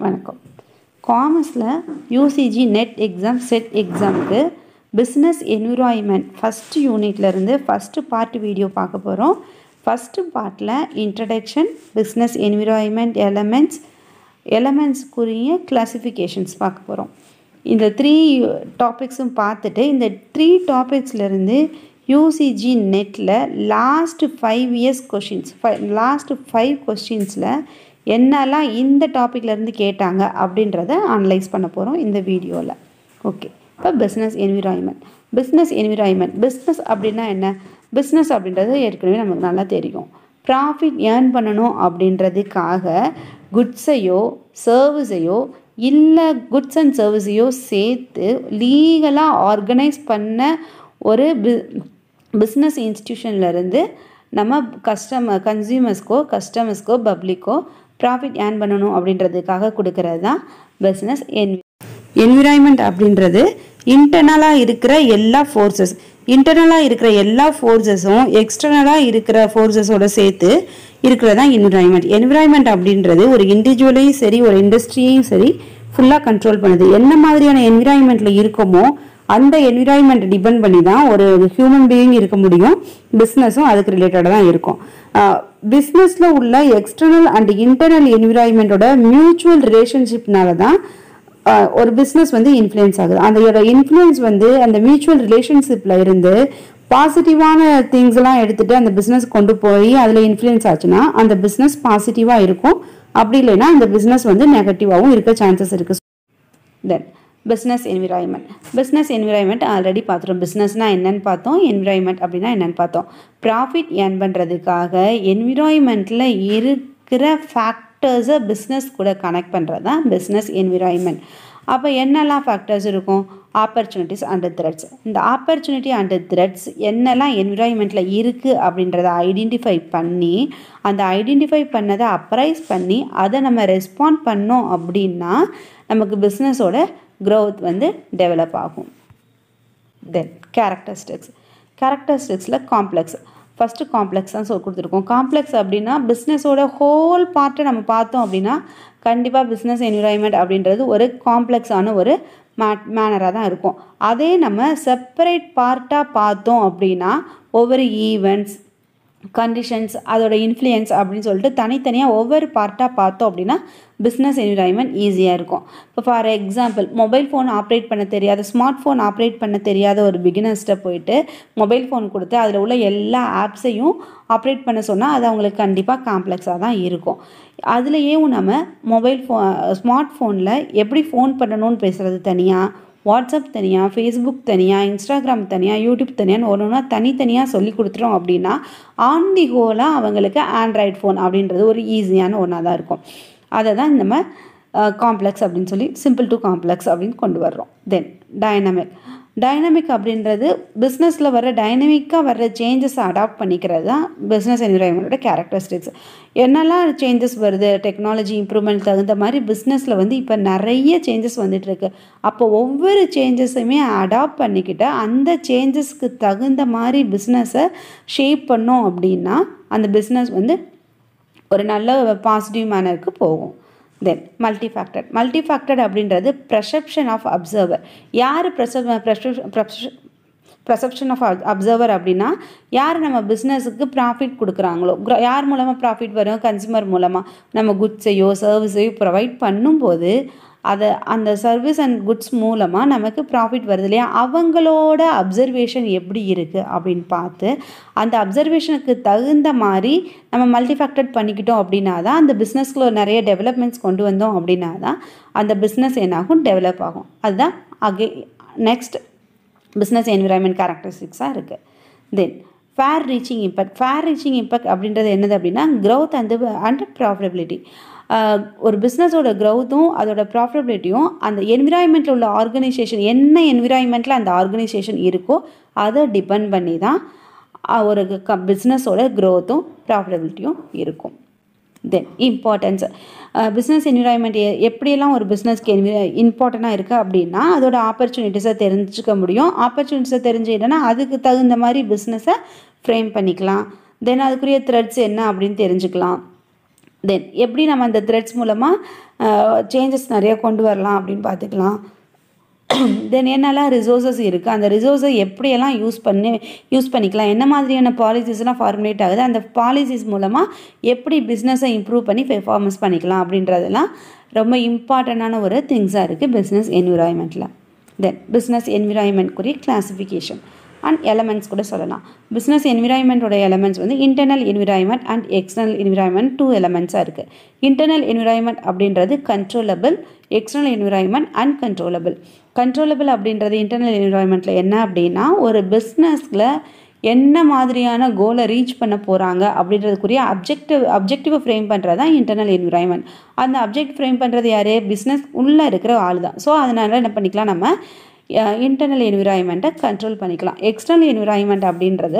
வணக்கம் காமர்ஸில் UGC NET exam SET எக்ஸாமுக்கு பிஸ்னஸ் என்விரான்மெண்ட் ஃபஸ்ட்டு யூனிட்லேருந்து ஃபஸ்ட்டு பார்ட் வீடியோ பார்க்க போகிறோம் ஃபஸ்ட்டு பார்ட்டில் இன்ட்ரடக்ஷன் பிஸ்னஸ் என்விரான்மெண்ட் எலமெண்ட்ஸ் எலமெண்ட்ஸ்க்குரிய கிளாசிஃபிகேஷன்ஸ் பார்க்க போகிறோம் இந்த த்ரீ டாபிக்ஸும் பார்த்துட்டு இந்த த்ரீ டாபிக்ஸ்லேருந்து யூசிஜி நெட்டில் லாஸ்ட் ஃபைவ் இயர்ஸ் கொஷின்ஸ் ஃபை லாஸ்ட் ஃபைவ் கொஸ்டின்ஸில் என்னெல்லாம் இந்த டாப்பிக்லேருந்து கேட்டாங்க அப்படின்றத அனலைஸ் பண்ண போகிறோம் இந்த வீடியோவில் ஓகே இப்போ business environment business environment business அப்படின்னா என்ன பிஸ்னஸ் அப்படின்றது ஏற்கனவே நமக்கு நல்லா தெரியும் ப்ராஃபிட் ஏர்ன் பண்ணணும் அப்படின்றதுக்காக குட்ஸையோ சர்வீஸையோ இல்லை குட்ஸ் அண்ட் சர்வீஸையோ சேர்த்து லீகலாக ஆர்கனைஸ் பண்ண ஒரு பி பிஸ்னஸ் இன்ஸ்டியூஷன்லேருந்து நம்ம கஸ்டமர் கன்சியூமர்ஸ்க்கோ கஸ்டமர்ஸ்க்கோ பப்ளிக்கோ ப்ராஃபிட் ஏர்ன் பண்ணணும் அப்படின்றதுக்காக கொடுக்கறது தான் பிஸ்னஸ் என் என்விரான்மெண்ட் அப்படின்றது இன்டர்னலாக இருக்கிற எல்லா ஃபோர்ஸஸ் இன்டர்னலாக இருக்கிற எல்லா ஃபோர்ஸஸும் எக்ஸ்டர்னலாக இருக்கிற ஃபோர்ஸஸோட சேர்த்து இருக்கிறது தான் என்விரான்மெண்ட் என்விரான்மெண்ட் அப்படின்றது ஒரு இண்டிவிஜுவலையும் சரி ஒரு இண்டஸ்ட்ரியையும் சரி ஃபுல்லாக கண்ட்ரோல் பண்ணுது என்ன மாதிரியான என்விரான்மெண்ட்டில் இருக்கோமோ அந்த என்விரான்மெண்ட் டிபெண்ட் பண்ணி தான் ஒரு ஹியூமன் பீயிங் இருக்க முடியும் பிஸ்னஸும் அதுக்கு ரிலேட்டடாக தான் இருக்கும் பிஸ்னஸில் உள்ள எக்ஸ்டர்னல் அண்ட் இன்டர்னல் என்விரான்மெண்ட்டோட மியூச்சுவல் ரிலேஷன்ஷிப்னால தான் ஒரு பிஸ்னஸ் வந்து இன்ஃப்ளூயன்ஸ் ஆகுது அதோட இன்ஃப்ளூயன்ஸ் வந்து அந்த மியூச்சுவல் ரிலேஷன்ஷிப்பில் இருந்து பாசிட்டிவான திங்ஸ் எல்லாம் எடுத்துட்டு அந்த பிஸ்னஸ் கொண்டு போய் அதில் இன்ஃப்ளூயன்ஸ் ஆச்சுன்னா அந்த பிஸ்னஸ் பாசிட்டிவாக இருக்கும் அப்படி இல்லைன்னா அந்த பிஸ்னஸ் வந்து நெகட்டிவாகவும் இருக்க சான்சஸ் இருக்குது then business environment business environment already பார்த்துட்டோம் பிஸ்னஸ்னால் என்னென்னு பார்த்தோம் என்விரான்மெண்ட் அப்படின்னா என்னென்னு பார்த்தோம் ப்ராஃபிட் ஏர்ன் பண்ணுறதுக்காக என்விரான்மெண்ட்டில் இருக்கிற ஃபேக்டர்ஸை பிஸ்னஸ் கூட கனெக்ட் பண்ணுறது தான் பிஸ்னஸ் என்விரான்மெண்ட் அப்போ என்னெல்லாம் ஃபேக்டர்ஸ் இருக்கும் ஆப்பர்ச்சுனிட்டிஸ் அண்ட் த்ரெட்ஸ் இந்த ஆப்பர்ச்சுனிட்டி அண்ட் த்ரெட்ஸ் என்னெல்லாம் என்விரான்மெண்ட்டில் இருக்குது அப்படின்றத ஐடென்டிஃபை பண்ணி அந்த ஐடென்டிஃபை பண்ணதை அப்ரைஸ் பண்ணி அதை நம்ம ரெஸ்பாண்ட் பண்ணோம் அப்படின்னா நமக்கு பிஸ்னஸோட க்ரோத் வந்து டெவலப் ஆகும் தென் கேரக்டரிஸ்டிக்ஸ் கேரக்டரிஸ்டிக்ஸில் காம்ப்ளெக்ஸ் ஃபஸ்ட்டு காம்ப்ளெக்ஸ் தான் சொல்லி கொடுத்துருக்கோம் காம்ப்ளெக்ஸ் அப்படின்னா பிஸ்னஸோட ஹோல் பார்ட்டை நம்ம பார்த்தோம் அப்படின்னா கண்டிப்பாக பிஸ்னஸ் என்விரான்மெண்ட் அப்படின்றது ஒரு காம்ப்ளெக்ஸான ஒரு மே மேனராக தான் இருக்கும் அதே நம்ம செப்பரேட் பார்ட்டாக பார்த்தோம் அப்படின்னா ஒவ்வொரு ஈவெண்ட்ஸ் கண்டிஷன்ஸ் அதோட இன்ஃப்ளூயன்ஸ் அப்படின்னு சொல்லிட்டு தனித்தனியாக ஒவ்வொரு பார்ட்டாக பார்த்தோம் அப்படின்னா பிஸ்னஸ் என்விரான்மெண்ட் ஈஸியாக இருக்கும் இப்போ for example mobile phone operate பண்ண தெரியாத ஸ்மார்ட் ஃபோன் ஆப்ரேட் பண்ண தெரியாத ஒரு பிகினர்ஸ்ட்டை போயிட்டு மொபைல் ஃபோன் கொடுத்து அதில் உள்ள எல்லா ஆப்ஸையும் ஆப்ரேட் பண்ண சொன்னால் அது அவங்களுக்கு கண்டிப்பாக காம்ப்ளெக்ஸாக தான் இருக்கும் அதுலேயும் நம்ம மொபைல் ஃபோ ஸ்மார்ட் ஃபோனில் எப்படி ஃபோன் பண்ணணும்னு பேசுகிறது தனியாக வாட்ஸ்அப் தனியாக ஃபேஸ்புக் தனியாக இன்ஸ்டாகிராம் தனியாக யூடியூப் தனியான்னு ஒன்று ஒன்றா தனித்தனியாக சொல்லி கொடுத்துட்டோம் அப்படின்னா ஆன் தி ஹோலாக அவங்களுக்கு ஆண்ட்ராய்ட் ஃபோன் அப்படின்றது ஒரு ஈஸியான ஒன்றா தான் இருக்கும் அதை தான் நம்ம காம்ப்ளெக்ஸ் அப்படின்னு சொல்லி சிம்பிள் டு காம்ப்ளெக்ஸ் அப்படின்னு கொண்டு வர்றோம் தென் டைனமிக் டைனமிக் அப்படின்றது பிஸ்னஸில் வர டைனமிக்காக வர்ற சேஞ்சஸை அடாப்ட் பண்ணிக்கிறது தான் பிஸ்னஸ் என்விரான்மெண்ட்டோட கேரக்டரிஸ்டிக்ஸ் என்னெல்லாம் சேஞ்சஸ் வருது டெக்னாலஜி இம்ப்ரூவ்மெண்ட் தகுந்த மாதிரி பிஸ்னஸில் வந்து இப்போ நிறைய சேஞ்சஸ் வந்துட்டுருக்கு அப்போ ஒவ்வொரு சேஞ்சஸுமே அடாப்ட் பண்ணிக்கிட்டு அந்த சேஞ்சஸ்க்கு தகுந்த மாதிரி பிஸ்னஸை ஷேப் பண்ணோம் அப்படின்னா அந்த பிஸ்னஸ் வந்து ஒரு நல்ல பாசிட்டிவ் மேனருக்கு போகும் தென் மல்டி ஃபேக்டட் மல்டி ஃபேக்டட் அப்படின்றது ப்ரெசப்ஷன் ஆஃப் அப்சர்வர் யார் ப்ரெசப் ப்ரெசப்ஷன் ஆஃப் அப்சர்வர் அப்படின்னா யார் நம்ம பிஸ்னஸுக்கு ப்ராஃபிட் கொடுக்குறாங்களோ யார் மூலமாக ப்ராஃபிட் வரும் கன்சியூமர் மூலமாக நம்ம குட்ஸையோ சர்வீஸையோ ப்ரொவைட் பண்ணும்போது அதை அந்த சர்வீஸ் அண்ட் குட்ஸ் மூலமாக நமக்கு ப்ராஃபிட் வருது இல்லையா அவங்களோட அப்சர்வேஷன் எப்படி இருக்குது அப்படின்னு பார்த்து அந்த அப்சர்வேஷனுக்கு தகுந்த மாதிரி நம்ம மல்டி ஃபேக்டட் பண்ணிக்கிட்டோம் அப்படின்னா தான் அந்த பிஸ்னஸ்க்குள்ள நிறைய டெவலப்மெண்ட்ஸ் கொண்டு வந்தோம் அப்படின்னா தான் அந்த பிஸ்னஸ் என்னாகும் டெவலப் ஆகும் அதுதான் அகே நெக்ஸ்ட் பிஸ்னஸ் என்விரான்மெண்ட் கேரக்டரிஸ்டிக்ஸாக இருக்குது then far reaching impact far reaching impact அப்படின்றது என்னது அப்படின்னா க்ரோத் அண்ட் அண்ட் ப்ராஃபிட்டபிலிட்டி ஒரு பிஸ்னஸோட க்ரௌத்தும் அதோட ப்ராஃபிட்டபிலிட்டியும் அந்த என்விரான்மெண்ட்டில் உள்ள ஆர்கனைசேஷன் என்ன என்விரான்மெண்ட்டில் அந்த ஆர்கனைசேஷன் இருக்கோ அதை டிபெண்ட் பண்ணி தான் ஒரு க பிஸ்னஸோட க்ரோத்தும் ப்ராஃபிட்டபிலிட்டியும் இருக்கும் தென் இம்பார்ட்டன்ஸ் பிஸ்னஸ் என்விரான்மெண்ட் எப்படியெல்லாம் ஒரு பிஸ்னஸ்க்கு என்வி இம்பார்ட்டண்ட்டாக இருக்குது அப்படின்னா அதோட ஆப்பர்ச்சுனிட்டிஸை தெரிஞ்சுக்க முடியும் ஆப்பர்ச்சுனிட்டிஸை தெரிஞ்சுக்கிட்டோன்னா அதுக்கு தகுந்த மாதிரி பிஸ்னஸை ஃப்ரேம் பண்ணிக்கலாம் தென் அதுக்குரிய த்ரெட்ஸ் என்ன அப்படின்னு தெரிஞ்சுக்கலாம் தென் எப்படி நம்ம அந்த த்ரெட்ஸ் மூலமாக சேஞ்சஸ் நிறைய கொண்டு வரலாம் அப்படின்னு பார்த்துக்கலாம் தென் என்னெல்லாம் ரிசோர்ஸஸ் இருக்குது அந்த ரிசோர்ஸை எப்படியெல்லாம் யூஸ் பண்ணி யூஸ் பண்ணிக்கலாம் என்ன மாதிரியான பாலிசிஸ்லாம் ஃபார்முலேட் ஆகுது அந்த பாலிசிஸ் மூலமாக எப்படி பிஸ்னஸை இம்ப்ரூவ் பண்ணி பெர்ஃபார்மன்ஸ் பண்ணிக்கலாம் அப்படின்றதெல்லாம் ரொம்ப இம்பார்ட்டண்ட்டான ஒரு திங்ஸாக இருக்குது பிஸ்னஸ் என்விரான்மெண்ட்டில் தென் பிஸ்னஸ் என்விரான்மெண்ட்குரிய கிளாஸிஃபிகேஷன் அண்ட் எலமெண்ட்ஸ் கூட சொல்லலாம் பிஸ்னஸ் என்விரான்மெண்ட்டோட எலமெண்ட்ஸ் வந்து internal environment and external environment two எலமெண்ட்ஸாக இருக்குது இன்டர்னல் என்விரான்மெண்ட் அப்படின்றது controllable external environment uncontrollable controllable அப்படின்றது இன்டர்னல் என்விரான்மெண்ட்டில் என்ன அப்படின்னா ஒரு பிஸ்னஸில் என்ன மாதிரியான கோலை ரீச் பண்ண போகிறாங்க அப்படின்றதுக்குரிய அப்ஜெக்டிவ் அப்ஜெக்டிவை ஃப்ரேம் பண்ணுறது தான் இன்டர்னல் என்விரான்மெண்ட் அந்த அப்ஜெக்ட் ஃப்ரேம் பண்ணுறது யார் பிஸ்னஸ் உள்ளே இருக்கிற ஆள் தான் ஸோ அதனால் என்ன பண்ணிக்கலாம் நம்ம இன்டர்னல் என்விரான்மெண்ட்டை கண்ட்ரோல் பண்ணிக்கலாம் எக்ஸ்டர்னல் என்விரான்மெண்ட் அப்படின்றது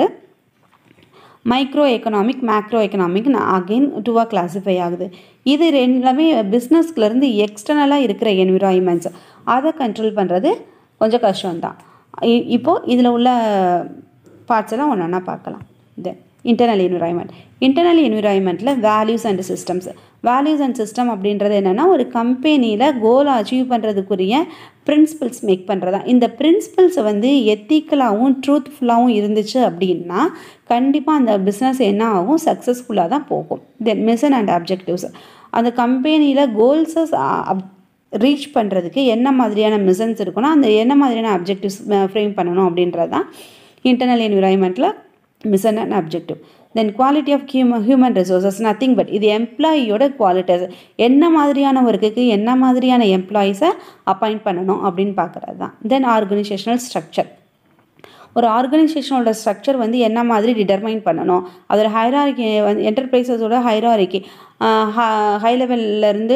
micro economic macro economic again டூவாக கிளாஸிஃபை ஆகுது இது ரெண்டுமே பிஸ்னஸ்லேருந்து எக்ஸ்டர்னலாக இருக்கிற என்விரான்மெண்ட்ஸ் அதை கண்ட்ரோல் பண்ணுறது கொஞ்சம் கஷ்டம்தான் இப்போது இதில் உள்ள பார்ட்ஸ் எல்லாம் ஒன்று ஒன்றா பார்க்கலாம் தென் இன்டர்னல் என்விரான்மெண்ட் இன்டர்னல் என்விரான்மெண்ட்டில் values and systems values and system அப்படின்றது என்னென்னா ஒரு கம்பெனியில் கோலை அச்சீவ் பண்ணுறதுக்குரிய பிரின்சிபல்ஸ் மேக் பண்ணுறதா இந்த பிரின்சிபல்ஸ் வந்து எத்திக்கலாகவும் ட்ரூத்ஃபுல்லாகவும் இருந்துச்சு அப்படின்னா கண்டிப்பாக அந்த பிஸ்னஸ் என்ன ஆகும் சக்ஸஸ்ஃபுல்லாக தான் போகும் தென் மிஷன் அண்ட் அப்ஜெக்டிவ்ஸ் அந்த கம்பெனியில் கோல்ஸஸ் ரீச் பண்ணுறதுக்கு என்ன மாதிரியான மிஷன்ஸ் இருக்கணும் அந்த என்ன மாதிரியான அப்ஜெக்டிவ்ஸ் ஃப்ரேம் பண்ணணும் அப்படின்றது தான் இன்டர்னல் என்விரான்மெண்ட்டில் mission and objective then quality of hu human resources nothing but இது எம்ப்ளாயியோட குவாலிட்டிஸ் என்ன மாதிரியான ஒர்க்குக்கு என்ன மாதிரியான எம்ப்ளாயீஸை அப்பாயிண்ட் பண்ணணும் அப்படின்னு பார்க்குறது தான் தென் ஆர்கனைசேஷனல் ஸ்ட்ரக்சர் ஒரு ஆர்கனைசேஷனோட ஸ்ட்ரக்சர் வந்து என்ன மாதிரி டிட்டர்மைன் பண்ணணும் அதோட ஹைராரிக்கி வந்து என்டர்பிரைசஸோட ஹைராரிக்கி ஹை லெவல்லேருந்து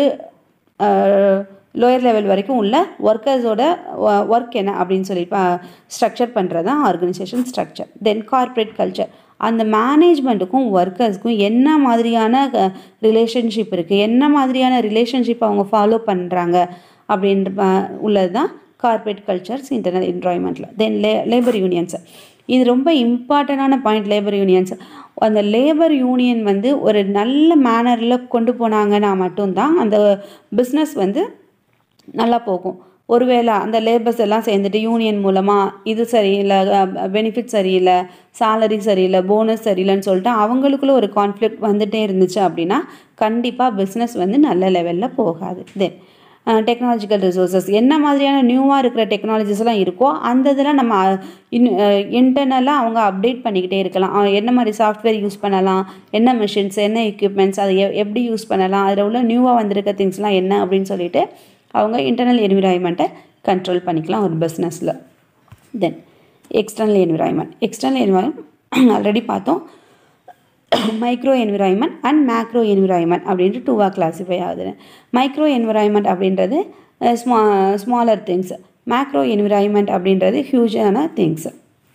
லோயர் லெவல் வரைக்கும் உள்ள ஒர்க்கர்ஸோட ஒர்க் என்ன அப்படின்னு சொல்லி ஸ்ட்ரக்சர் பண்ணுறது தான் organisation structure then corporate culture அந்த மேனேஜ்மெண்ட்டுக்கும் ஒர்க்கர்ஸ்க்கும் என்ன மாதிரியான ரிலேஷன்ஷிப் இருக்குது என்ன மாதிரியான ரிலேஷன்ஷிப் அவங்க ஃபாலோ பண்ணுறாங்க அப்படின்ற உள்ளது தான் கார்ப்பரேட் கல்ச்சர்ஸ் இன்டர்னல் என்வாய்மெண்ட்டில் தென் லே லேபர் யூனியன்ஸ் இது ரொம்ப இம்பார்ட்டண்டான பாயிண்ட் லேபர் யூனியன்ஸ் அந்த லேபர் யூனியன் வந்து ஒரு நல்ல மேனரில் கொண்டு போனாங்கன்னா மட்டும்தான் அந்த பிஸ்னஸ் வந்து நல்லா போகும் ஒருவேளை அந்த லேபர்ஸ் எல்லாம் சேர்ந்துட்டு யூனியன் மூலமாக இது சரியில்லை பெனிஃபிட் சரியில்லை சேலரி சரியில்லை போனஸ் சரியில்லைன்னு சொல்லிட்டு அவங்களுக்குள்ள ஒரு கான்ஃப்ளிக்ட் வந்துகிட்டே இருந்துச்சு அப்படின்னா கண்டிப்பாக பிஸ்னஸ் வந்து நல்ல லெவலில் போகாது தென் டெக்னாலஜிக்கல் ரிசோர்ஸஸ் என்ன மாதிரியான நியூவாக இருக்கிற டெக்னாலஜிஸ்லாம் இருக்கோ அந்த இதெல்லாம் நம்ம இன் இன்டர்னலாக அவங்க அப்டேட் பண்ணிக்கிட்டே இருக்கலாம் என்ன மாதிரி சாஃப்ட்வேர் யூஸ் பண்ணலாம் என்ன மிஷின்ஸ் என்ன எக்யூப்மெண்ட்ஸ் அதை எப்படி யூஸ் பண்ணலாம் அதில் உள்ள நியூவாக வந்திருக்க திங்ஸ்லாம் என்ன அப்படின்னு சொல்லிட்டு அவங்க இன்டர்னல் என்விரான்மெண்ட்டை கண்ட்ரோல் பண்ணிக்கலாம் ஒரு பிஸ்னஸில் then external environment external environment already பார்த்தோம் micro environment and macro environment அப்படின்ட்டு டூவாக கிளாஸிஃபை ஆகுது மைக்ரோ என்விரான்மெண்ட் அப்படின்றது sma smaller things macro environment அப்படின்றது ஹியூஜான things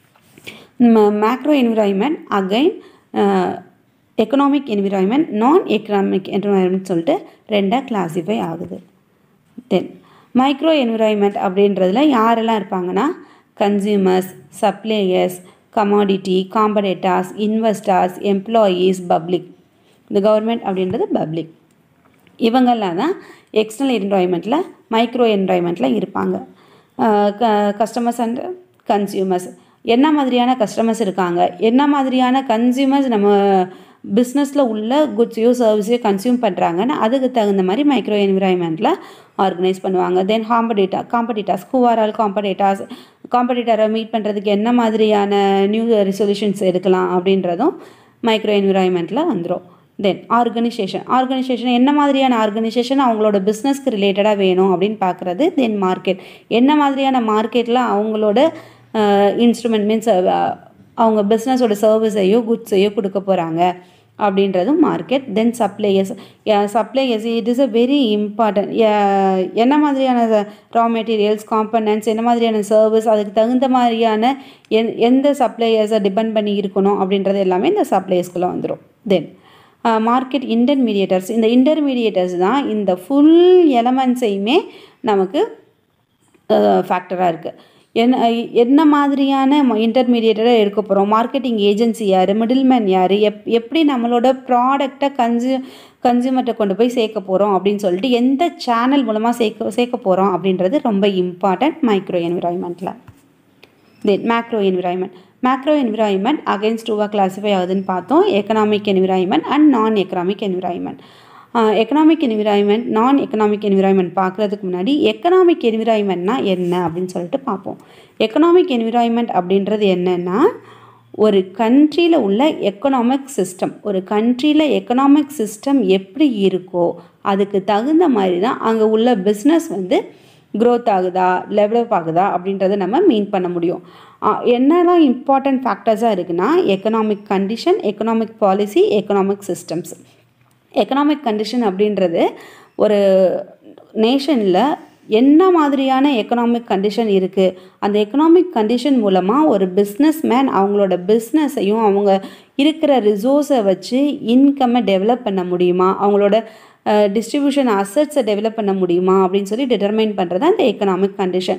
macro environment again economic environment non economic environment சொல்லிட்டு ரெண்டாக கிளாஸிஃபை ஆகுது தென் மைக்ரோ என்விரான்மெண்ட் அப்படின்றதுல யாரெல்லாம் இருப்பாங்கன்னா consumers suppliers commodity competitors investors employees public இந்த கவர்மெண்ட் அப்படின்றது பப்ளிக் இவங்கெல்லாம் தான் எக்ஸ்டர்னல் என்வாய்மெண்ட்டில் மைக்ரோ என்வாய்மெண்ட்டில் இருப்பாங்க க கஸ்டமர்ஸ் அண்ட் கன்சியூமர்ஸ் என்ன மாதிரியான கஸ்டமர்ஸ் இருக்காங்க என்ன மாதிரியான கன்சியூமர்ஸ் நம்ம பிஸ்னஸில் உள்ள குட்ஸையோ சர்வீஸையோ கன்சியூம் பண்ணுறாங்கன்னு அதுக்கு தகுந்த மாதிரி மைக்ரோ என்விரான்மெண்ட்டில் ஆர்கனைஸ் பண்ணுவாங்க then competitor competitors who are all competitors காம்படிட்டரை மீட் பண்ணுறதுக்கு என்ன மாதிரியான நியூ ரெசல்யூஷன்ஸ் எடுக்கலாம் அப்படின்றதும் மைக்ரோ என்விரான்மெண்ட்டில் வந்துடும் தென் ஆர்கனைசேஷன் ஆர்கனைசேஷன் என்ன மாதிரியான ஆர்கனைசேஷன் அவங்களோட பிஸ்னஸ்க்கு ரிலேட்டடாக வேணும் அப்படின்னு பார்க்குறது தென் மார்க்கெட் என்ன மாதிரியான மார்க்கெட்டில் அவங்களோட இன்ஸ்ட்ருமெண்ட் மீன்ஸ் அவங்க பிஸ்னஸோட சர்வீஸையோ குட்ஸையோ கொடுக்க போகிறாங்க அப்படின்றதும் market then suppliers suppliers it is a very important என்ன மாதிரியான ரா மெட்டீரியல்ஸ் காம்பனன்ட்ஸ் என்ன மாதிரியான சர்வீஸ் அதுக்கு தகுந்த மாதிரியான எந் எந்த சப்ளையர்ஸை டிபெண்ட் பண்ணி இருக்கணும் அப்படின்றது எல்லாமே இந்த சப்ளையர்ஸ்குள்ளே வந்துடும் தென் மார்க்கெட் இன்டர்மீடியேட்டர்ஸ் இந்த இன்டர்மீடியேட்டர்ஸ் தான் இந்த ஃபுல் எலமெண்ட்ஸையுமே நமக்கு ஃபேக்டராக இருக்குது என்ன என்ன மாதிரியான இன்டர்மீடியேட்டரை எடுக்க போகிறோம் மார்க்கெட்டிங் ஏஜென்சி யார் மிடில்மேன் யார் எப் எப்படி நம்மளோட ப்ராடக்டை கன்சியூ கன்சியூமர்கிட்ட கொண்டு போய் சேர்க்க போகிறோம் அப்படின்னு சொல்லிட்டு எந்த சேனல் மூலமாக சேர்க்க சேர்க்க போகிறோம் அப்படின்றது ரொம்ப இம்பார்ட்டன்ட் மைக்ரோ என்விரான்மெண்ட்டில் then macro environment macro environment against டூவாக கிளாஸிஃபை ஆகுதுன்னு பார்த்தோம் economic environment and non economic environment economic environment non economic environment பார்க்குறதுக்கு முன்னாடி எக்கனாமிக் என்விரான்மெண்ட்னா என்ன அப்படின்னு சொல்லிட்டு பார்ப்போம் எக்கனாமிக் என்விரான்மெண்ட் அப்படின்றது என்னென்னா ஒரு கண்ட்ரியில் உள்ள எக்கனாமிக் சிஸ்டம் ஒரு கண்ட்ரியில் எக்கனாமிக் சிஸ்டம் எப்படி இருக்கோ அதுக்கு தகுந்த மாதிரி தான் அங்கே உள்ள பிஸ்னஸ் வந்து க்ரோத் ஆகுதா டெவலப் ஆகுதா அப்படின்றத நம்ம மீன் பண்ண முடியும் என்னெல்லாம் இம்பார்ட்டன்ட் ஃபேக்டர்ஸாக இருக்குன்னா economic condition economic policy economic systems economic condition அப்படின்றது ஒரு நேஷனில் என்ன மாதிரியான எக்கனாமிக் கண்டிஷன் இருக்குது அந்த எக்கனாமிக் கண்டிஷன் மூலமாக ஒரு பிஸ்னஸ் மேன் அவங்களோட பிஸ்னஸையும் அவங்க இருக்கிற ரிசோர்ஸை வச்சு இன்கம்மை டெவலப் பண்ண முடியுமா அவங்களோட டிஸ்ட்ரிபியூஷன் அசட்ஸை டெவலப் பண்ண முடியுமா அப்படின்னு சொல்லி டிட்டர்மைன் பண்ணுறது அந்த எக்கனாமிக் கண்டிஷன்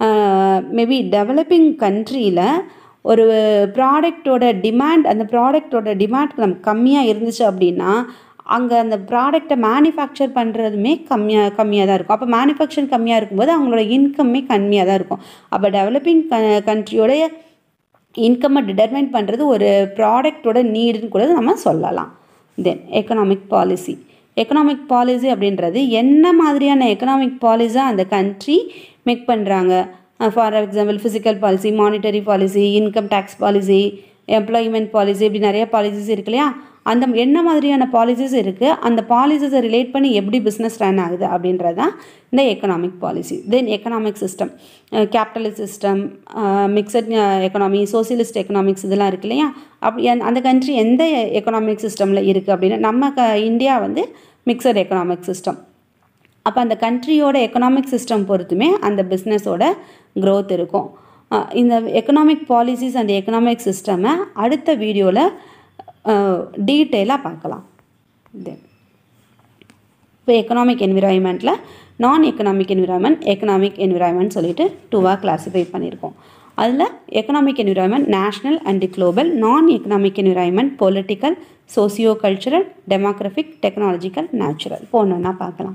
மேபி டெவலப்பிங் கண்ட்ரியில் ஒரு ப்ராடக்டோட டிமாண்ட் அந்த ப்ராடக்டோட டிமாண்ட் நம்ம கம்மியாக இருந்துச்சு அப்படின்னா அங்கே அந்த ப்ராடக்டை மேனுஃபேக்சர் பண்ணுறதுமே கம்மியாக கம்மியாக தான் இருக்கும் அப்போ மேனுஃபேக்சர் கம்மியாக இருக்கும்போது அவங்களோட இன்கம்மே கம்மியாக தான் இருக்கும் அப்போ டெவலப்பிங் க கண்ட்ரியோடைய இன்கம்மை டிட்டர்மைன் பண்ணுறது ஒரு ப்ராடக்டோட நீடுன்னு கூட நம்ம சொல்லலாம் then economic policy economic policy அப்படின்றது என்ன மாதிரியான எக்கனாமிக் பாலிஸாக அந்த கண்ட்ரி மேக் பண்ணுறாங்க for example physical policy monetary policy income tax policy employment policy இப்படி நிறைய பாலிசிஸ் இருக்கு இல்லையா அந்த என்ன மாதிரியான பாலிசிஸ் இருக்குது அந்த பாலிசிஸை ரிலேட் பண்ணி எப்படி பிஸ்னஸ் ரன் ஆகுது அப்படின்றது தான் இந்த economic policy then economic system capitalist system mixed economy socialist economics இதெல்லாம் இருக்கு இல்லையா அப்படி அந்த கண்ட்ரி எந்த எக்கனாமிக் சிஸ்டமில் இருக்குது அப்படின்னா நம்ம க இந்தியா வந்து மிக்சட் எக்கனாமிக் சிஸ்டம் அப்போ அந்த கண்ட்ரியோட எக்கனாமிக் சிஸ்டம் பொறுத்துமே அந்த பிஸ்னஸோட க்ரோத் இருக்கும் இந்த எக்கனாமிக் பாலிசிஸ் அண்ட் எக்கனாமிக் சிஸ்டமை அடுத்த வீடியோவில் டீட்டெயிலாக பார்க்கலாம் தென் இப்போ எக்கனாமிக் என்விரான்மெண்ட்டில் நான் எக்கனாமிக் என்விரான்மெண்ட் எக்கனாமிக் என்விரான்மெண்ட் சொல்லிட்டு டூவாக கிளாஸிஃபை பண்ணியிருக்கோம் அதில் economic environment national and global non economic environment political socio cultural demographic technological natural போனோன்னா பார்க்கலாம்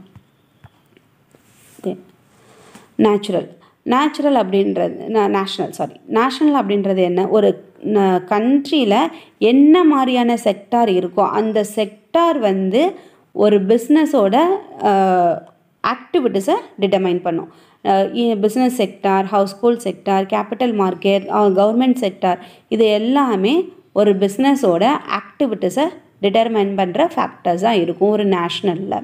நேச்சுரல் நேச்சுரல் அப்படின்றது நேஷ்னல் சாரி நேஷ்னல் அப்படின்றது என்ன ஒரு கண்ட்ரியில் என்ன மாதிரியான செக்டார் இருக்கோ அந்த செக்டார் வந்து ஒரு பிஸ்னஸோட ஆக்டிவிட்டீஸை டிட்டர்மைன் பண்ணும் business sector household sector capital market government sector இது எல்லாமே ஒரு பிஸ்னஸோட ஆக்டிவிட்டீஸை டிட்டர்மைன் பண்ணுற ஃபேக்டர்ஸாக இருக்கும் ஒரு நேஷ்னலில்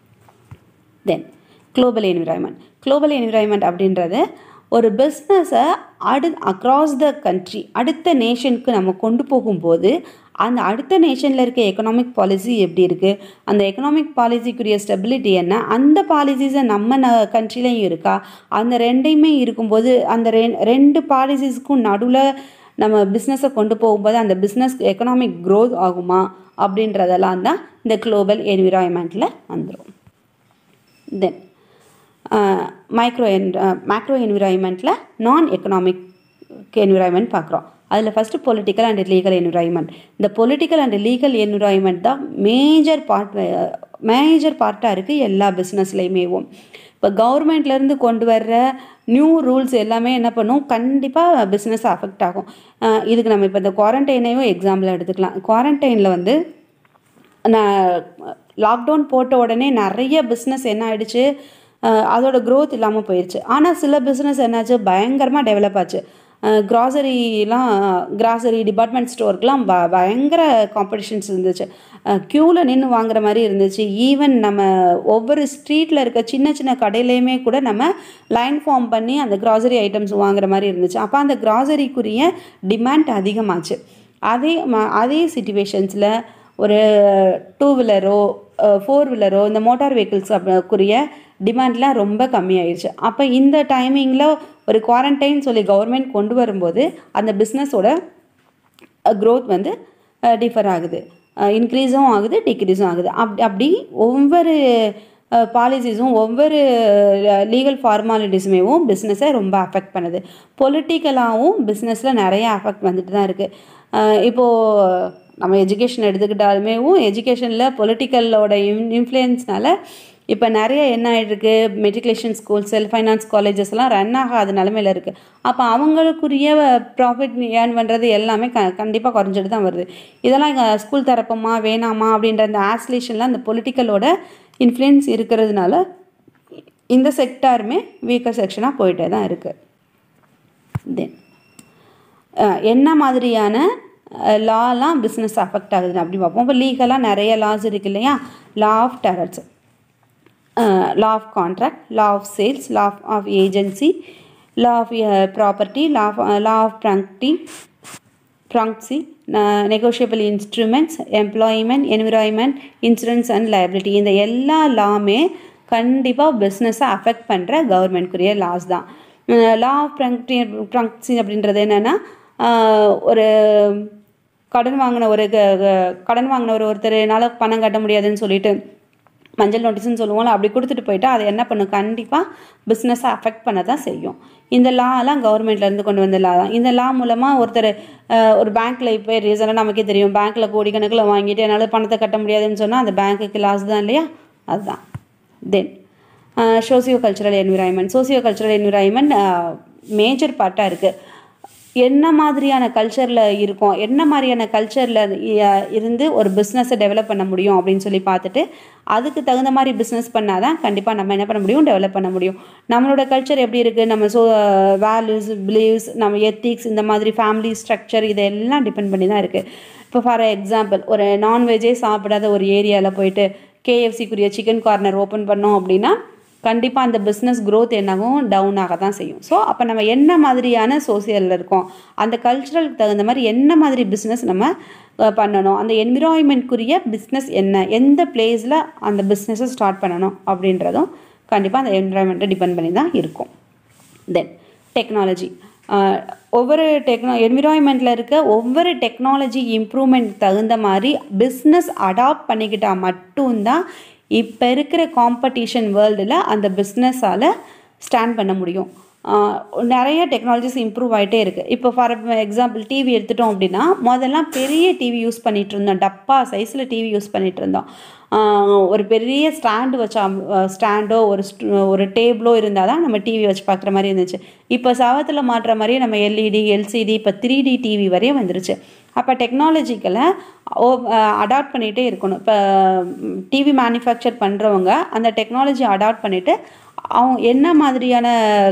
then global environment global environment அப்படின்றது ஒரு பிஸ்னஸை அடு அக்ராஸ் த கண்ட்ரி அடுத்த நேஷனுக்கு நம்ம கொண்டு போகும்போது அந்த அடுத்த நேஷனில் இருக்க எக்கனாமிக் பாலிசி எப்படி இருக்குது அந்த எக்கனாமிக் பாலிசிக்குரிய ஸ்டெபிலிட்டி என்ன அந்த பாலிசிஸை நம்ம ந கண்ட்ரிலையும் இருக்கா அந்த ரெண்டையுமே இருக்கும்போது அந்த ரெ ரெண்டு பாலிசிஸ்க்கும் நடுவில் நம்ம பிஸ்னஸை கொண்டு போகும்போது அந்த பிஸ்னஸ் எக்கனாமிக் க்ரோத் ஆகுமா அப்படின்றதெல்லாம் தான் இந்த குளோபல் என்விரான்மெண்ட்டில் வந்துடும் தென் மைக்ரோ என் மேக்ரோ என்விரான்மெண்ட்டில் நான் எக்கனாமிக் என்விரான்மெண்ட் பார்க்குறோம் அதில் first political and legal environment இந்த பொலிட்டிக்கல் அண்ட் லீகல் என்விரான்மெண்ட் தான் மேஜர் பார்ட் மேஜர் பார்ட்டாக இருக்குது எல்லா பிஸ்னஸ்லையுமேவும் இப்போ கவர்மெண்ட்லேருந்து கொண்டு வர்ற நியூ ரூல்ஸ் எல்லாமே என்ன பண்ணும் கண்டிப்பாக பிஸ்னஸ் அஃபெக்ட் ஆகும் இதுக்கு நம்ம இப்போ இந்த குவாரண்டைனையும் எக்ஸாம்பிள் எடுத்துக்கலாம் குவாரண்டைனில் வந்து நான் லாக்டவுன் போட்ட உடனே நிறைய பிஸ்னஸ் என்ன ஆயிடுச்சு அதோட க்ரோத் இல்லாமல் போயிடுச்சு ஆனால் சில பிஸ்னஸ் என்னாச்சு பயங்கரமாக டெவலப் ஆச்சு க்ராசரிலாம் கிராசரி டிபார்ட்மெண்ட் ஸ்டோருக்குலாம் ப பயங்கர காம்படிஷன்ஸ் இருந்துச்சு க்யூவில் நின்று வாங்குற மாதிரி இருந்துச்சு ஈவன் நம்ம ஒவ்வொரு ஸ்ட்ரீட்டில் இருக்க சின்ன சின்ன கடையிலையுமே கூட நம்ம லைன் ஃபார்ம் பண்ணி அந்த க்ராசரி ஐட்டம்ஸ் வாங்குற மாதிரி இருந்துச்சு அப்போ அந்த க்ராசரிக்குரிய டிமாண்ட் அதிகமாச்சு அதே அதே சுச்சுவேஷன்ஸில் ஒரு டூ வீலரோ ஃபோர் வீலரோ இந்த மோட்டார் வெஹிக்கிள்ஸ் அப்படிக்குரிய டிமாண்ட்லாம் ரொம்ப கம்மியாயிடுச்சு அப்போ இந்த டைமிங்கில் ஒரு குவாரண்டைன் சொல்லி கவர்மெண்ட் கொண்டு வரும்போது அந்த பிஸ்னஸோட க்ரோத் வந்து டிஃபர் ஆகுது இன்க்ரீஸும் ஆகுது டிக்ரீஸும் ஆகுது அப் அப்படி ஒவ்வொரு பாலிசிஸும் ஒவ்வொரு லீகல் ஃபார்மாலிட்டிஸுமேவும் பிஸ்னஸை ரொம்ப அஃபெக்ட் பண்ணுது பொலிட்டிக்கலாகவும் பிஸ்னஸில் நிறைய அஃபெக்ட் வந்துட்டு தான் இருக்குது இப்போது நம்ம எஜுகேஷன் எடுத்துக்கிட்டாலுமேவும் எஜுகேஷனில் பொலிட்டிக்கலோட இன் இன்ஃப்ளூயன்ஸ்னால இப்போ நிறைய என்ன ஆகிருக்கு matriculation school self finance colleges எல்லாம் ரன் ஆகாத நிலமையில இருக்குது அப்போ அவங்களுக்குரிய ப்ராஃபிட் ஏர்ன் பண்ணுறது எல்லாமே க கண்டிப்பாக குறைஞ்சிட்டு தான் வருது இதெல்லாம் இங்கே ஸ்கூல் தரப்போமா வேணாமா அப்படின்ற அந்த ஆஸ்லேஷனில் அந்த பொலிட்டிக்கலோட இன்ஃப்ளூயன்ஸ் இருக்கிறதுனால இந்த செக்டாருமே வீக்கர் செக்ஷனாக போயிட்டே தான் இருக்குது தென் என்ன மாதிரியான லாலாம் பிஸ்னஸ் அஃபெக்ட் ஆகுது அப்படி பார்ப்போம் இப்போ லீகலாக நிறைய லாஸ் இருக்கு இல்லையா law of torts law of contract law of sales law of agency law of property law of law of ப்ராங்க்டி ப்ராங்க்சி negotiable instruments employment environment insurance and liability இந்த எல்லா லாமே கண்டிப்பாக பிஸ்னஸை அஃபெக்ட் பண்ணுற கவர்மெண்ட்குரிய லாஸ் தான் லா ஆஃப் ப்ராங்க்டி ப்ராங்க்சி அப்படின்றது என்னென்னா ஒரு கடன் வாங்கின ஒரு கடன் வாங்கின ஒரு ஒருத்தர்னால பணம் கட்ட முடியாதுன்னு சொல்லிட்டு மஞ்சள் நோட்டீஸ்னு சொல்லுவோம்ல அப்படி கொடுத்துட்டு போயிட்டா அது என்ன பண்ணும் கண்டிப்பாக பிஸ்னஸை அஃபெக்ட் பண்ண தான் செய்யும் இந்த லாலாம் கவர்மெண்ட்லேருந்து கொண்டு வந்த லா தான் இந்த லா மூலமாக ஒருத்தர் ஒரு பேங்க்கில் இப்போ ரீசனாக நமக்கே தெரியும் பேங்க்கில் கோடிக்கணக்கில் வாங்கிட்டு என்னால் பணத்தை கட்ட முடியாதுன்னு சொன்னால் அந்த பேங்க்குக்கு லாஸ் தான் இல்லையா அதுதான் then socio cultural environment socio cultural environment major பார்ட்டாக இருக்குது என்ன மாதிரியான கல்ச்சரில் இருக்கும் என்ன மாதிரியான கல்ச்சரில் இருந்து ஒரு பிஸ்னஸை டெவலப் பண்ண முடியும் அப்படின்னு சொல்லி பார்த்துட்டு அதுக்கு தகுந்த மாதிரி பிஸ்னஸ் பண்ணால் தான் கண்டிப்பாக நம்ம என்ன பண்ண முடியும் டெவலப் பண்ண முடியும் நம்மளோட கல்ச்சர் எப்படி இருக்குது நம்ம ஸோ வேல்யூஸ் பிலீவ்ஸ் நம்ம எத்திக்ஸ் இந்த மாதிரி ஃபேமிலி ஸ்ட்ரக்சர் இதெல்லாம் டிபெண்ட் பண்ணி தான் இருக்குது இப்போ ஃபார் எக்ஸாம்பிள் ஒரு நான்வெஜ்ஜே சாப்பிடாத ஒரு ஏரியாவில் போயிட்டு கேஎஃப்சிக்குரிய சிக்கன் கார்னர் ஓப்பன் பண்ணோம் அப்படின்னா கண்டிப்பாக அந்த பிஸ்னஸ் க்ரோத் என்னாகும் டவுன் ஆக தான் செய்யும் ஸோ அப்போ நம்ம என்ன மாதிரியான சோசியலில் இருக்கோம் அந்த கல்ச்சுரலுக்கு தகுந்த மாதிரி என்ன மாதிரி பிஸ்னஸ் நம்ம பண்ணணும் அந்த என்விரான்மெண்ட்குரிய பிஸ்னஸ் என்ன எந்த பிளேஸில் அந்த பிஸ்னஸை ஸ்டார்ட் பண்ணணும் அப்படின்றதும் கண்டிப்பாக அந்த என்விரான்மெண்ட்டை டிபெண்ட் பண்ணி தான் இருக்கும் தென் டெக்னாலஜி ஒவ்வொரு டெக்னோ என்விரான்மெண்ட்டில் இருக்க ஒவ்வொரு டெக்னாலஜி இம்ப்ரூவ்மெண்ட் தகுந்த மாதிரி பிஸ்னஸ் அடாப்ட் பண்ணிக்கிட்டால் மட்டும்தான் இப்போ இருக்கிற காம்படிஷன் வேர்ல்டில் அந்த பிஸ்னஸால் ஸ்டாண்ட் பண்ண முடியும் நிறைய டெக்னாலஜிஸ் இம்ப்ரூவ் ஆகிட்டே இருக்குது இப்போ ஃபார் எக்ஸாம்பிள் டிவி எடுத்துட்டோம் அப்படின்னா முதல்லாம் பெரிய டிவி யூஸ் பண்ணிகிட்டு இருந்தோம் டப்பா சைஸில் டிவி யூஸ் பண்ணிகிட்டு இருந்தோம் ஒரு பெரிய ஸ்டாண்டு வச்சா ஸ்டாண்டோ ஒரு ஒரு டேபிளோ இருந்தால் தான் நம்ம டிவி வச்சு பார்க்குற மாதிரி இருந்துச்சு இப்போ சவத்தில் மாட்டுற மாதிரியே நம்ம எல்இடி எல்சிடி இப்போ த்ரீ டி டிவி வரையும் வந்துருச்சு அப்போ டெக்னாலஜிக்கலை அடாப்ட் பண்ணிகிட்டே இருக்கணும் இப்போ டிவி மேனுஃபேக்சர் பண்ணுறவங்க அந்த டெக்னாலஜி அடாப்ட் பண்ணிவிட்டு அவங்க என்ன மாதிரியான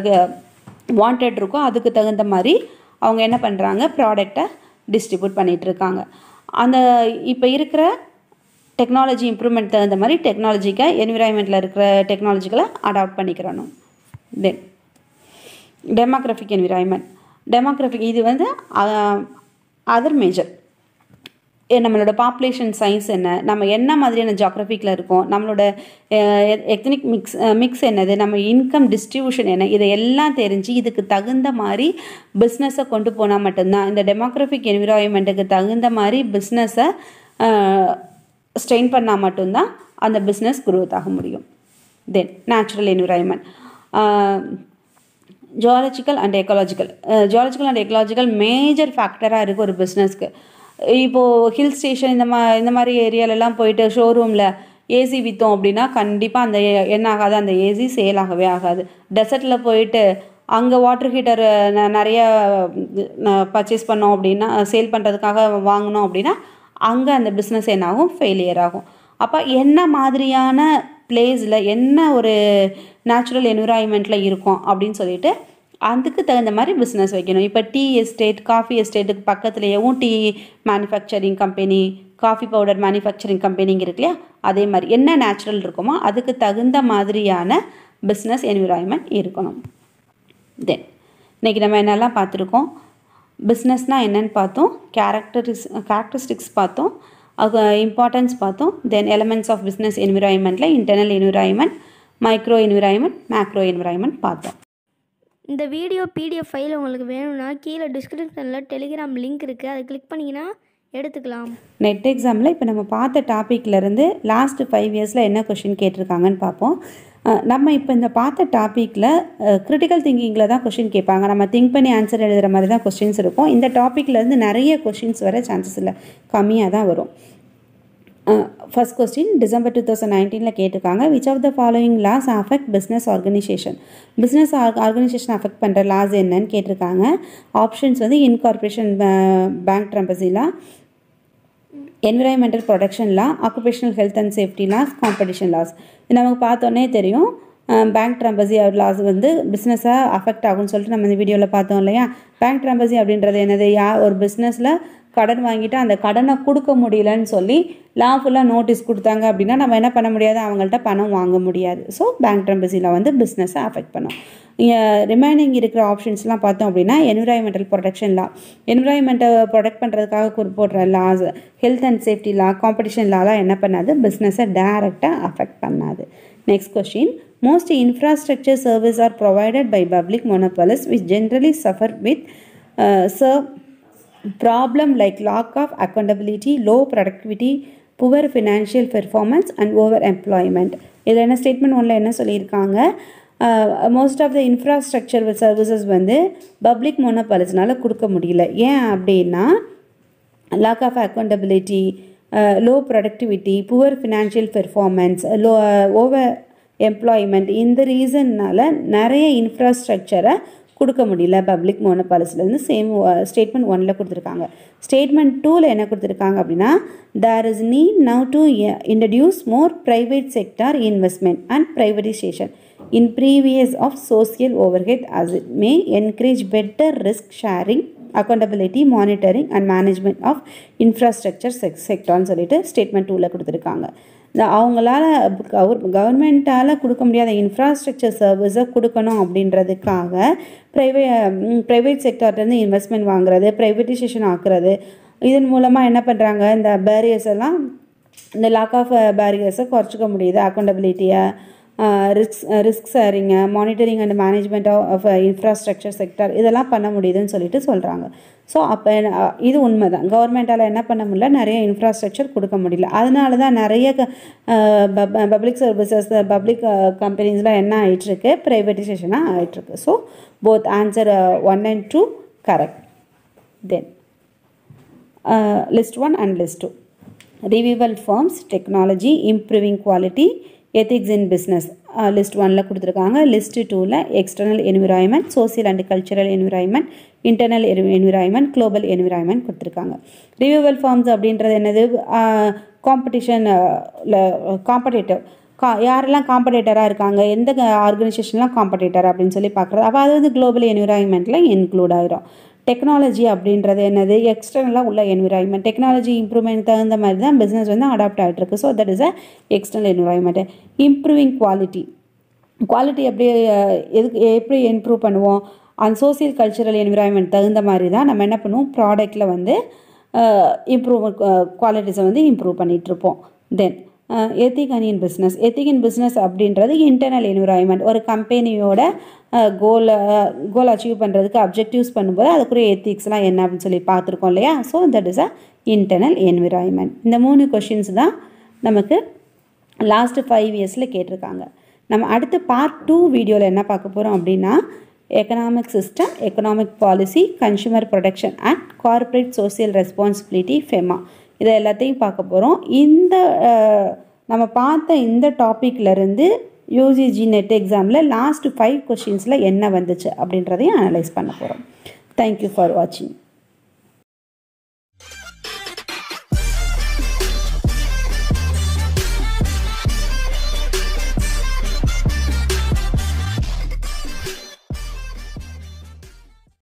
வாண்டட் இருக்கோ அதுக்கு தகுந்த மாதிரி அவங்க என்ன பண்ணுறாங்க ப்ராடக்டை டிஸ்ட்ரிபியூட் பண்ணிகிட்ருக்காங்க அந்த இப்போ இருக்கிற டெக்னாலஜி இம்ப்ரூவ்மெண்ட் தகுந்த மாதிரி டெக்னாலஜிக்கை என்விரான்மெண்ட்டில் இருக்கிற டெக்னாலஜிகளை அடாப்ட் பண்ணிக்கிறணும் தென் டெமோக்ராஃபிக் என்விரான்மெண்ட் டெமோக்ராஃபிக் இது வந்து அதர் மேஜர் நம்மளோட பாப்புலேஷன் சைஸ் என்ன நம்ம என்ன மாதிரியான ஜாக்ரஃபிக்கில் இருக்கோம் நம்மளோட எத்தனிக் மிக்ஸ் மிக்ஸ் என்னது நம்ம இன்கம் டிஸ்ட்ரிபியூஷன் என்ன இதை எல்லாம் தெரிஞ்சு இதுக்கு தகுந்த மாதிரி பிஸ்னஸை கொண்டு போனால் மட்டும்தான் இந்த டெமோக்ராஃபிக் என்விரான்மெண்ட்டுக்கு தகுந்த மாதிரி பிஸ்னஸை ஸ்ட்ரெயின் பண்ணால் மட்டும்தான் அந்த பிஸ்னஸ் குரோத் ஆக முடியும் then natural environment geological and ecological geological and ecological major ஃபேக்டராக இருக்குது ஒரு பிஸ்னஸ்க்கு இப்போது ஹில் ஸ்டேஷன் இந்த மா இந்த மாதிரி ஏரியாலெலாம் போயிட்டு ஷோரூமில் ஏசி விற்றோம் அப்படின்னா கண்டிப்பாக அந்த என்ன ஆகாது அந்த ஏசி சேல் ஆகவே ஆகாது டெசர்ட்டில் போயிட்டு அங்கே வாட்டர் ஹீட்டர் நிறைய பர்ச்சேஸ் பண்ணோம் அப்படின்னா சேல் பண்ணுறதுக்காக வாங்கினோம் அப்படின்னா அங்கே அந்த பிஸ்னஸ் என்னாகும் ஃபெயிலியர் ஆகும் அப்போ என்ன மாதிரியான பிளேஸில் என்ன ஒரு நேச்சுரல் என்விரான்மெண்ட்டில் இருக்கும் அப்படின்னு சொல்லிட்டு அதுக்கு தகுந்த மாதிரி பிஸ்னஸ் வைக்கணும் இப்போ டீ எஸ்டேட் காஃபி எஸ்டேட்டுக்கு பக்கத்துலேயேவும் tea manufacturing company coffee powder manufacturing கம்பெனிங்க இருக்கு இல்லையா அதே மாதிரி என்ன நேச்சுரல் இருக்குமோ அதுக்கு தகுந்த மாதிரியான பிஸ்னஸ் என்விரான்மெண்ட் இருக்கணும் தென் இன்றைக்கி நம்ம என்னெல்லாம் பார்த்துருக்கோம் பிஸ்னஸ்னால் என்னென்னு பார்த்தோம் கேரக்டரிஸ் கேரக்டரிஸ்டிக்ஸ் பார்த்தோம் அது இம்பார்ட்டன்ஸ் பார்த்தோம் தென் எலமெண்ட்ஸ் ஆஃப் பிஸ்னஸ் என்விரான்மெண்ட்டில் internal environment micro environment macro environment பார்த்தோம் இந்த வீடியோ பிடிஎஃப் ஃபைல் உங்களுக்கு வேணும்னா கீழே டிஸ்கிரிப்ஷனில் டெலிகிராம் லிங்க் இருக்குது அதை கிளிக் பண்ணிங்கன்னா எடுத்துக்கலாம் நெட் எக்ஸாமில் இப்போ நம்ம பார்த்த டாப்பிக்லேருந்து லாஸ்ட் ஃபைவ் இயர்ஸில் என்ன கொஷின் கேட்டிருக்காங்கன்னு பார்ப்போம் அஹ் நம்ம இப்போ இந்த பார்த்த டாப்பிக்கில் கிரிட்டிக்கல் திங்கிங்கில் தான் கொஷின் கேட்பாங்க நம்ம திங்க் பண்ணி ஆன்சர் எழுதுகிற மாதிரி தான் கொஸ்டின்ஸ் இருக்கும் இந்த டாப்பிக்லேருந்து நிறைய கொஷின்ஸ் வர சான்சஸ் இல்லை கம்மியாக தான் வரும் first question December two thousand நைன்டீனில் கேட்டிருக்காங்க which of the following laws affect business organisation business organisation affect பண்ணுற லாஸ் என்னன்னு கேட்டிருக்காங்க ஆப்ஷன்ஸ் வந்து incorporation bankruptcy law environmental protection law occupational health and safety laws competition laws இது நமக்கு பார்த்தோன்னே தெரியும் பேங்க் ட்ரம்பசி லாஸ் வந்து பிஸ்னஸை அஃபெக்ட் ஆகும்னு சொல்லிட்டு நம்ம இந்த வீடியோவில் பார்த்தோம் இல்லையா பேங்க் ட்ரம்பசி அப்படின்றது என்னது யா ஒரு பிஸ்னஸில் கடன் வாங்கிட்டு அந்த கடனை கொடுக்க முடியலன்னு சொல்லி லாஃபுல்லாக நோட்டீஸ் கொடுத்தாங்க அப்படின்னா நம்ம என்ன பண்ண முடியாது அவங்கள்ட்ட பணம் வாங்க முடியாது ஸோ பேங்க் ட்ரம்பசியில் வந்து பிஸ்னஸை அஃபெக்ட் பண்ணும் ரிமைனிங் இருக்கிற ஆப்ஷன்ஸ்லாம் பார்த்தோம் அப்படின்னா என்விரான்மெண்டல் ப்ரொடக்ஷன் லா என்விரான்மெண்ட்டை ப்ரொடக்ட் பண்ணுறதுக்காக போடுற laws health and safety law competition லாலாம் என்ன பண்ணாது பிஸ்னஸை டைரெக்டாக அஃபெக்ட் பண்ணாது next question most infrastructure service are provided by public monopolies which generally suffer with serve problem like lack of accountability, low productivity, poor financial performance and over employment இதில் என்ன statement ஒன்றில் என்ன சொல்லியிருக்காங்க most of the infrastructure services வந்து public மோனோபாலிஸ்னால கொடுக்க முடியல ஏன் அப்படின்னா lack of accountability low productivity poor financial performance low over employment இந்த ரீசன்னால் நிறைய இன்ஃப்ராஸ்ட்ரக்சரை கொடுக்க முடியல பப்ளிக் மோனோபாலிஸ்லேருந்து சேம் ஸ்டேட்மெண்ட் ஒனில் கொடுத்துருக்காங்க ஸ்டேட்மெண்ட் டூவில் என்ன கொடுத்துருக்காங்க அப்படின்னா there is need now to introduce more private sector investment and privatisation in previous of social overhead as it may encourage better risk sharing accountability monitoring and management of infrastructure செக்டார்னு சொல்லிட்டு statement டூவில் கொடுத்துருக்காங்க இந்த அவங்களால cover கவர்மெண்ட்டால் கொடுக்க முடியாத infrastructure சர்வீஸை கொடுக்கணும் அப்படின்றதுக்காக ப்ரைவே ப்ரைவேட் செக்டார்லேருந்து இன்வெஸ்ட்மெண்ட் வாங்குறது ப்ரைவேட்டைசேஷன் ஆக்குறது இதன் மூலமாக என்ன பண்ணுறாங்க இந்த பேரியர்ஸ் எல்லாம் இந்த லாக் ஆஃப் பேரியர்ஸை குறைச்சிக்க முடியுது அக்கௌண்டபிலிட்டியை risk risk sharing monitoring and management of infrastructure sector இதெல்லாம் பண்ண முடியுதுன்னு சொல்லிட்டு சொல்கிறாங்க ஸோ அப்போ இது உண்மை தான் கவர்மெண்ட்டால் என்ன பண்ண முடியல நிறைய இன்ஃப்ராஸ்ட்ரக்சர் கொடுக்க முடியல அதனால தான் நிறைய பப்ளிக் சர்வீசஸ் பப்ளிக் கம்பெனிஸ்லாம் என்ன ஆகிட்டுருக்கு ப்ரைவேட்டைசேஷனாக ஆகிட்டுருக்கு so both answer one and two correct then list one and list two revival firms technology improving quality ethics in business list ஒனில் கொடுத்துருக்காங்க லிஸ்ட் டூவில் external environment social and cultural environment internal environment global environment கொடுத்துருக்காங்க revival firms அப்படின்றது என்னது competition competitive கா யாரெல்லாம் காம்படேட்டராக இருக்காங்க எந்த ஆர்கனைசேஷன்லாம் காம்படேட்டர் அப்படின்னு சொல்லி பார்க்குறது அப்போ அது வந்து குளோபல் என்விரான்மெண்ட்டில் இன்க்ளூட் ஆயிரும் டெக்னாலஜி அப்படின்றது என்னது எக்ஸ்டர்னலாக உள்ள என்விரான்மெண்ட் டெக்னாலஜி இம்ப்ரூவ்மெண்ட் தகுந்த மாதிரி தான் பிஸ்னஸ் வந்து அடாப்ட் ஆகிட்டு இருக்கு so that is a external environment improving quality quality எப்படி எதுக்கு எப்படி இம்ப்ரூவ் பண்ணுவோம் அந்த சோசியல் கல்ச்சரல் என்விரான்மெண்ட் தகுந்த மாதிரி தான் நம்ம என்ன பண்ணுவோம் ப்ராடக்ட்டில் வந்து இம்ப்ரூவ் குவாலிட்டிஸை வந்து இம்ப்ரூவ் பண்ணிகிட்ருப்போம் then ethic and in business ethic in business அப்படின்றது இன்டர்னல் என்விரான்மெண்ட் ஒரு கம்பெனியோட கோலை கோல் அச்சீவ் பண்ணுறதுக்கு அப்ஜெக்டிவ்ஸ் பண்ணும்போது அதுக்குரிய எத்திக்ஸ்லாம் என்ன அப்படின்னு சொல்லி பார்த்துருக்கோம் இல்லையா so that is a internal environment இந்த மூணு கொஷின்ஸ் தான் நமக்கு லாஸ்ட்டு ஃபைவ் இயர்ஸில் கேட்டிருக்காங்க நம்ம அடுத்து பார்ட் டூ வீடியோவில் என்ன பார்க்க போகிறோம் அப்படின்னா economic system economic policy consumer protection and corporate social responsibility FEMA இதை எல்லாத்தையும் பார்க்க போகிறோம் இந்த நம்ம பார்த்த இந்த டாப்பிக்லேருந்து யூஜிஜி நெட் எக்ஸாமில் லாஸ்ட் ஃபைவ் கொஷின்ஸில் என்ன வந்துச்சு அப்படின்றதையும் அனலைஸ் பண்ண போகிறோம் தேங்க்யூ ஃபார் வாட்சிங்